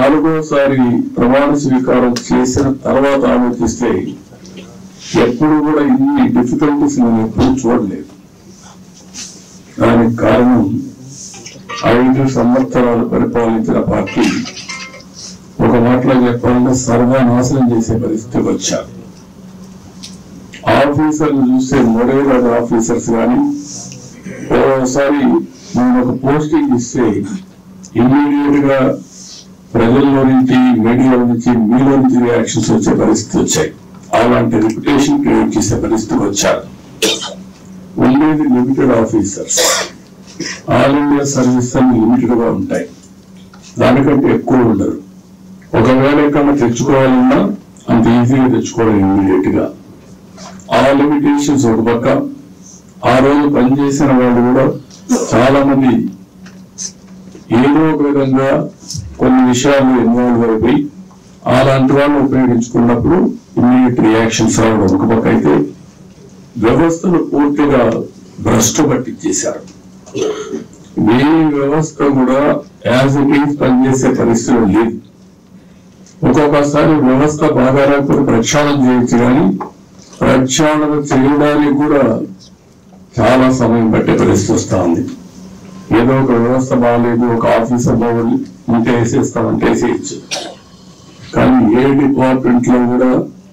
నాలుగోసారి ప్రమాణ స్వీకారం చేసిన తర్వాత ఆలోచిస్తే ఎప్పుడు కూడా ఇన్ని డిఫికల్టీస్ నేను ఎప్పుడు చూడలేదు దానికి కారణం ఐదు సంవత్సరాలు పరిపాలించిన పార్టీ ఒక మాటలో చెప్పాలంటే సర్వనాశనం చేసే పరిస్థితికి వచ్చారు ఆఫీసర్లు చూస్తే మొరేగాడు ఆఫీసర్స్ కానీ ఓసారి నేను ఒక పోస్టింగ్ ఇస్తే ఇమ్మీడియట్ గా ప్రజల్లో నుంచి మీడియా నుంచి మీలో నుంచి రియాక్షన్స్ వచ్చే పరిస్థితి వచ్చాయి అలాంటి రిప్యుటేషన్ క్రియేట్ చేసే పరిస్థితికి వచ్చారు ఉండేది limited officers All India service అన్ని లిమిటెడ్ గా ఉంటాయి దానికంటే ఎక్కువ ఉండరు ఒకవేళ ఎక్కడ తెచ్చుకోవాలన్నా అంత ఈజీగా తెచ్చుకోవాలి ఇమ్మీడియట్ గా ఆ లిమిటేషన్స్ ఒక పక్క ఆ రోజు పనిచేసిన వాళ్ళు కూడా చాలా మంది ఏదో ఒక విధంగా కొన్ని విషయాలు ఇన్వాల్వ్ అయిపోయి అలాంటి వాళ్ళు ఉపయోగించుకున్నప్పుడు ఇమ్మీడియట్ రియాక్షన్స్ రావడం ఒక పక్క అయితే వ్యవస్థను పూర్తిగా భ్రష్టు పట్టించేశారు ఏ వ్యవస్థ కూడా యాజ్ ఇట్ ఈజ్ పనిచేసే పరిస్థితులు లేదు ఒక్కొక్కసారి వ్యవస్థ బాగా రాకపోతే ప్రక్షాళన చేయొచ్చు కానీ ప్రక్షాళన చేయడానికి కూడా చాలా సమయం పట్టే పరిస్థితి వస్తా ఉంది ఏదో ఒక వ్యవస్థ బాగాలేదు ఒక ఆఫీసర్ బాగుంది ఉంటే వేసేస్తామంటే వేసేయచ్చు కానీ ఏ డిపార్ట్మెంట్ లో కూడా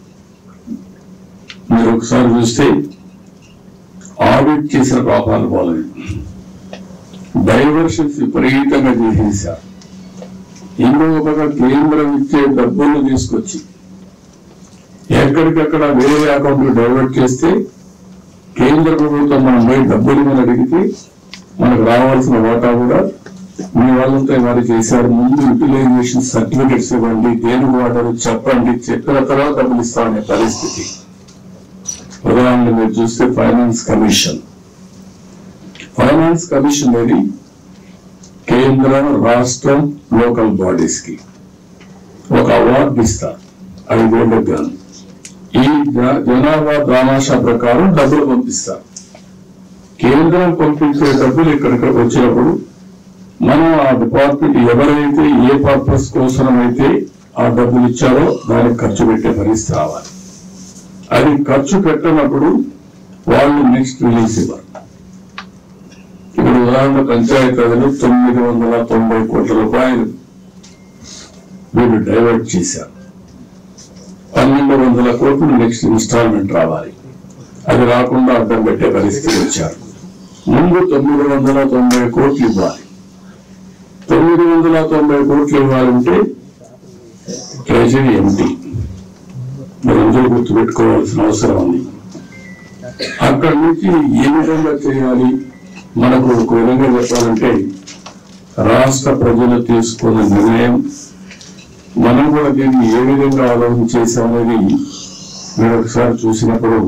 మీరు ఒకసారి చూస్తే ఆడిట్ చేసిన పాపాలు పోలేదు డైవర్షన్స్ విపరీతంగా చేసేసారు ఇంకొక పక్క కేంద్రం ఇచ్చే డబ్బులు తీసుకొచ్చి ఎక్కడికక్కడ వేరే అకౌంట్ డైవర్ట్ చేస్తే కేంద్ర ప్రభుత్వం మనం పోయి డబ్బులు మీద అడిగితే మనకు రావాల్సిన వాటా కూడా మీ వాళ్ళంతా వారు చేశారు ముందు యూటిలైజేషన్ సర్టిఫికెట్స్ ఇవ్వండి దేనికి వాడారు చెప్పండి చెప్పిన తర్వాత డబ్బులు ఇస్తామనే పరిస్థితి ఉదాహరణ మీరు చూస్తే ఫైనాన్స్ కమిషన్ ఫైనాన్స్ కమిషన్ అనేది కేంద్రం రాష్ట్రం లోకల్ బాడీస్ కి ఒక అవార్డు ఇస్తారు ఐదేళ్ల గాను ఈ జ- జనాభా దామాషా ప్రకారం డబ్బులు పంపిస్తారు కేంద్రం పంపించే డబ్బులు ఇక్కడికి వచ్చినప్పుడు మనం ఆ డిపార్ట్మెంట్ ఎవరైతే ఏ పర్పస్ కోసం అయితే ఆ డబ్బులు ఇచ్చారో దానికి ఖర్చు పెట్టే పరిస్థితి రావాలి అది ఖర్చు పెట్టినప్పుడు వాళ్ళు నెక్స్ట్ రిలీజ్ ఇవ్వరు ఇప్పుడు ఉదాహరణ పంచాయతీలు తొమ్మిది వందల తొంభై కోట్ల రూపాయలు వీళ్ళు డైవర్ట్ చేశారు పన్నెండు వందల కోట్లు నెక్స్ట్ ఇన్స్టాల్మెంట్ రావాలి అది రాకుండా అడ్డం పెట్టే పరిస్థితి వచ్చారు ముందు తొమ్మిది వందల తొంభై కోట్లు ఇవ్వాలి తొమ్మిది వందల తొంభై కోట్లు ఇవ్వాలంటే ట్రెజరీ ఎంటీ మీరందరూ గుర్తుపెట్టుకోవాల్సిన అవసరం ఉంది అక్కడి నుంచి ఏ విధంగా చేయాలి మనకు ఒక విధంగా చెప్పాలంటే రాష్ట్ర ప్రజలు తీసుకున్న నిర్ణయం మనం కూడా దీన్ని ఏ విధంగా ఆలోచన చేశామనేది మీరు ఒకసారి చూసినప్పుడు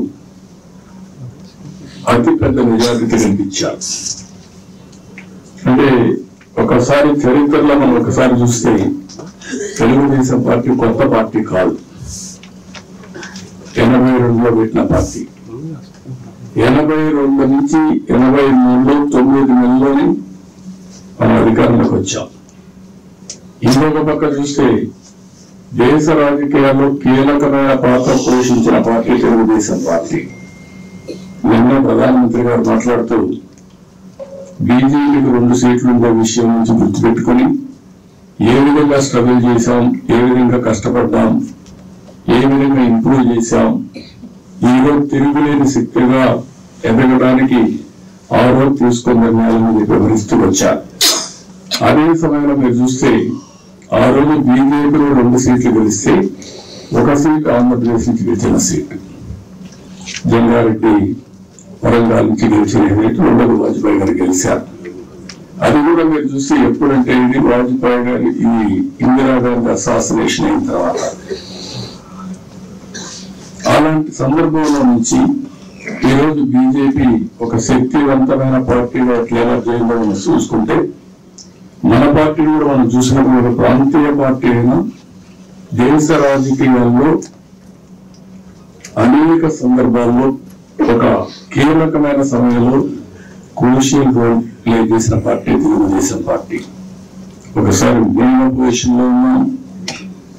అతి పెద్ద మెజారిటీ కనిపించారు అంటే ఒకసారి చరిత్రలో మనం ఒకసారి చూస్తే తెలుగుదేశం పార్టీ కొత్త పార్టీ కాదు ఎనభై రెండులో పెట్టిన పార్టీ ఎనభై రెండు నుంచి ఎనభై మూడులో తొమ్మిది నెలల్లోనే మనం అధికారంలోకి వచ్చాం ఇంకొక పక్క చూస్తే దేశ రాజకీయాల్లో కీలకమైన పాత్ర పోషించిన పార్టీ తెలుగుదేశం పార్టీ నిన్న ప్రధానమంత్రి గారు మాట్లాడుతూ బీజేపీకి రెండు సీట్లు ఉండే విషయం నుంచి గుర్తుపెట్టుకొని ఏ విధంగా స్ట్రగుల్ చేశాం ఏ విధంగా కష్టపడ్డాం ఏ విధంగా ఇంప్రూవ్ చేశాం ఈ రోజు తిరుగులేని శక్తిగా ఎదగడానికి ఆ రోజు తీసుకున్న నిర్ణయాలను చెప్పే పరిస్థితికి వచ్చారు అదే సమయంలో మీరు చూస్తే ఆ రోజు బీజేపీలో రెండు సీట్లు గెలిస్తే ఒక సీట్ ఆంధ్రప్రదేశ్ నుంచి గెలిచిన సీట్ జంగారెడ్డి వరంగల్ నుంచి గెలిచిన ఏదైతే రెండవ వాజ్పేయి గారు గెలిచారు అది కూడా మీరు చూస్తే ఎప్పుడంటే ఇది వాజ్పేయి గారి ఈ ఇందిరాగాంధీ అసాసినేషన్ అయిన తర్వాత అలాంటి సందర్భంలో నుంచి ఈ రోజు బీజేపీ ఒక శక్తివంతమైన పార్టీగా ఎట్లా చేయాలో మనం చూసుకుంటే మన పార్టీ కూడా మనం చూసినప్పుడు ఒక ప్రాంతీయ పార్టీ అయినా దేశ రాజకీయాల్లో అనేక సందర్భాల్లో ఒక కీలకమైన సమయంలో క్రూషియల్ రోల్ ప్లే చేసిన పార్టీ తెలుగుదేశం పార్టీ ఒకసారి మేము పొజిషన్ లో ఉన్నాం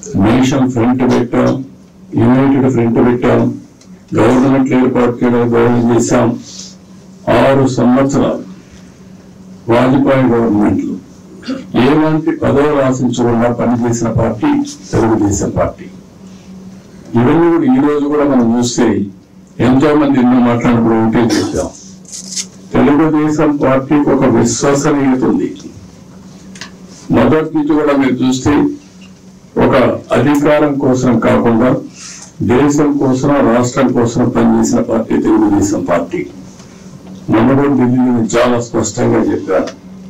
నేషన్ ఫ్రంట్ పెట్టాం యునైటెడ్ ఫ్రంట్ పెట్టాం గవర్నమెంట్ ఏర్పాటు చేయడం గవర్నమెంట్ చేశాం ఆరు సంవత్సరాలు వాజ్పేయి గవర్నమెంట్లు ఎలాంటి పదవులు ఆశించకుండా పనిచేసిన పార్టీ తెలుగుదేశం పార్టీ ఇవన్నీ కూడా ఈ రోజు కూడా మనం చూస్తే ఎంతో మంది ఎన్నో మాట్లాడినప్పుడు ఒకటే చెప్పాం తెలుగుదేశం పార్టీకి ఒక విశ్వసనీయత ఉంది మొదటి నుంచి కూడా మీరు చూస్తే ఒక అధికారం కోసం కాకుండా దేశం కోసం రాష్ట్రం కోసం పనిచేసిన పార్టీ తెలుగుదేశం పార్టీ మొన్న కూడా ఢిల్లీలో చాలా స్పష్టంగా చెప్పారు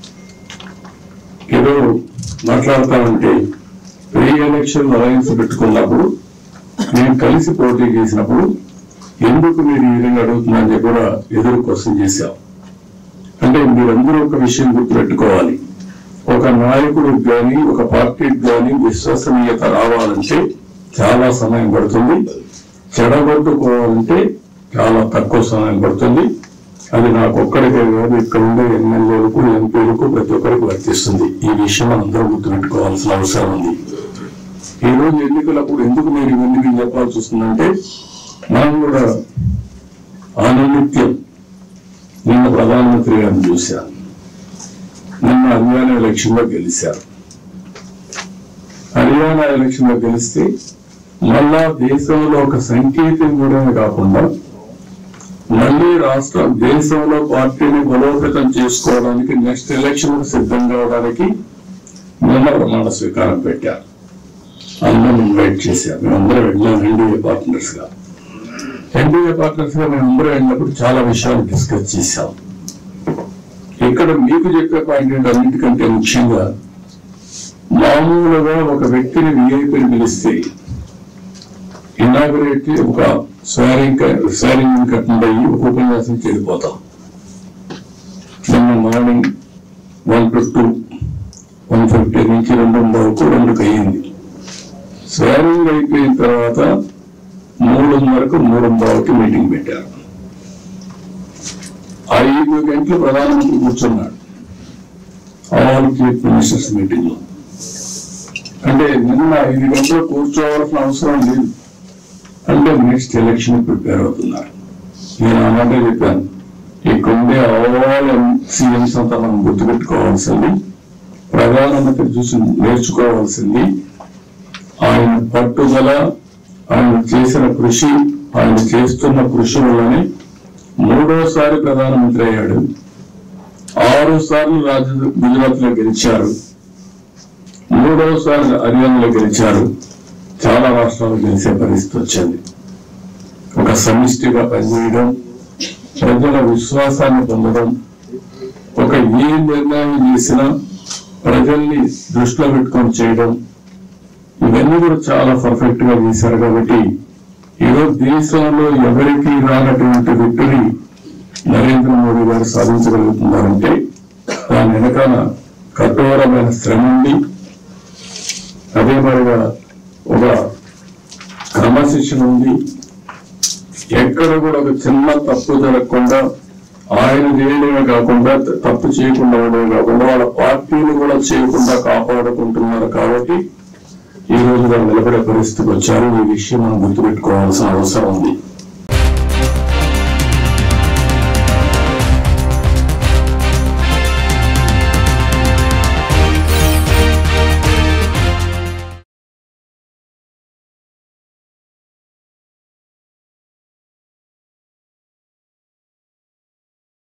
ఏదో మాట్లాడతామంటే ప్రీ ఎలక్షన్ అలయన్స్ పెట్టుకున్నప్పుడు మేము కలిసి పోటీ చేసినప్పుడు ఎందుకు మీరు ఈ విధంగా అడుగుతున్నారని చెప్పి కూడా ఎదురు క్వశ్చన్ చేశాం అంటే మీరందరూ ఒక విషయం గుర్తుపెట్టుకోవాలి ఒక నాయకుడికి కానీ ఒక పార్టీకి కానీ విశ్వసనీయత రావాలంటే చాలా సమయం పడుతుంది చెడగొట్టుకోవాలంటే చాలా తక్కువ సమయం పడుతుంది అది నాకు ఒక్కడికే కాదు ఇక్కడ ఉండే ఎమ్మెల్యేలకు ఎంపీలకు ప్రతి ఒక్కరికి వర్తిస్తుంది ఈ విషయం మనందరం గుర్తుపెట్టుకోవాల్సిన అవసరం ఉంది ఈ రోజు ఎన్నికలప్పుడు ఎందుకు మీరు ఇవన్నీ మీకు చెప్పాల్సి వస్తుందంటే మనం కూడా ఆనునిత్యం నిన్న ప్రధానమంత్రి గారిని చూశాను నిన్న హర్యానా ఎలక్షన్ లో గెలిచారు హర్యానా ఎలక్షన్ లో గెలిస్తే మళ్ళా దేశంలో ఒక సంకేతం కూడా కాకుండా మళ్ళీ రాష్ట్ర దేశంలో పార్టీని బలోపేతం చేసుకోవడానికి నెక్స్ట్ ఎలక్షన్ సిద్ధం కావడానికి నిన్న ప్రమాణ స్వీకారం పెట్టారు అందరం ఇన్వైట్ చేశారు మేమందరం వెళ్ళాం ఎన్డీఏ పార్ట్నర్స్ గా ఎన్డీఏ పార్ట్నర్స్ గా మేమందరం వెళ్ళినప్పుడు చాలా విషయాలు డిస్కస్ చేశాం ఇక్కడ మీకు చెప్పే పాయింట్ ఏంటి అన్నిటికంటే ముఖ్యంగా మామూలుగా ఒక వ్యక్తిని విఐపిని పిలిస్తే ఇనాగరేట్ ఒక స్వేరింగ్ స్వేరింగ్ కట్టండి అయ్యి ఒక ఉపన్యాసం చెడిపోతాం నిన్న morning one two two one fifty నుంచి రెండు వరకు రెండుకి అయ్యింది స్వేరింగ్ అయిపోయిన తర్వాత మూడున్నరకు మూడున్నరకి మీటింగ్ పెట్టారు ఐదు గంటలు ప్రధానమంత్రి కూర్చున్నాడు ఆల్ చీఫ్ మినిస్టర్స్ మీటింగ్ లో అంటే నిన్న ఐదు గంటలు కూర్చోవలసిన అవసరం లేదు అంటే నెక్స్ట్ ఎలక్షన్ ప్రిపేర్ అవుతున్నారు నేను ఆ మాట చెప్పాను ఇక్కడుండే ఆల్ సీఎంస్ అంతా మనం గుర్తుపెట్టుకోవాల్సింది ప్రధానమంత్రి చూసి నేర్చుకోవాల్సింది ఆయన పట్టుదల ఆయన చేసిన కృషి ఆయన చేస్తున్న కృషి వల్లనే మూడోసారి ప్రధానమంత్రి అయ్యాడు ఆరు సార్లు రాజ గుజరాత్ లో గెలిచారు మూడోసారి హర్యానాలో గెలిచారు చాలా రాష్ట్రాలు గెలిచే పరిస్థితి వచ్చింది ఒక సమిష్టిగా పనిచేయడం ప్రజల విశ్వాసాన్ని పొందడం ఒక ఏ నిర్ణయం చేసినా ప్రజల్ని దృష్టిలో పెట్టుకొని చేయడం ఇవన్నీ కూడా చాలా పర్ఫెక్ట్ గా చేశారు కాబట్టి ఈరోజు దేశంలో ఎవరికి రానటువంటి విక్టరీ నరేంద్ర మోడీ గారు సాధించగలుగుతున్నారంటే దాని వెనకాల కఠోరమైన శ్రమ ఉంది అదే మరిగా ఒక క్రమశిక్షణ ఉంది ఎక్కడ కూడా ఒక చిన్న తప్పు జరగకుండా ఆయన చేయడమే కాకుండా తప్పు చేయకుండా ఉండడమే కాకుండా వాళ్ళ పార్టీని కూడా చేయకుండా కాపాడుకుంటున్నారు కాబట్టి ఈ రోజు వాళ్ళు నిలబడే పరిస్థితికి వచ్చారు ఈ విషయం మనం గుర్తుపెట్టుకోవాల్సిన అవసరం ఉంది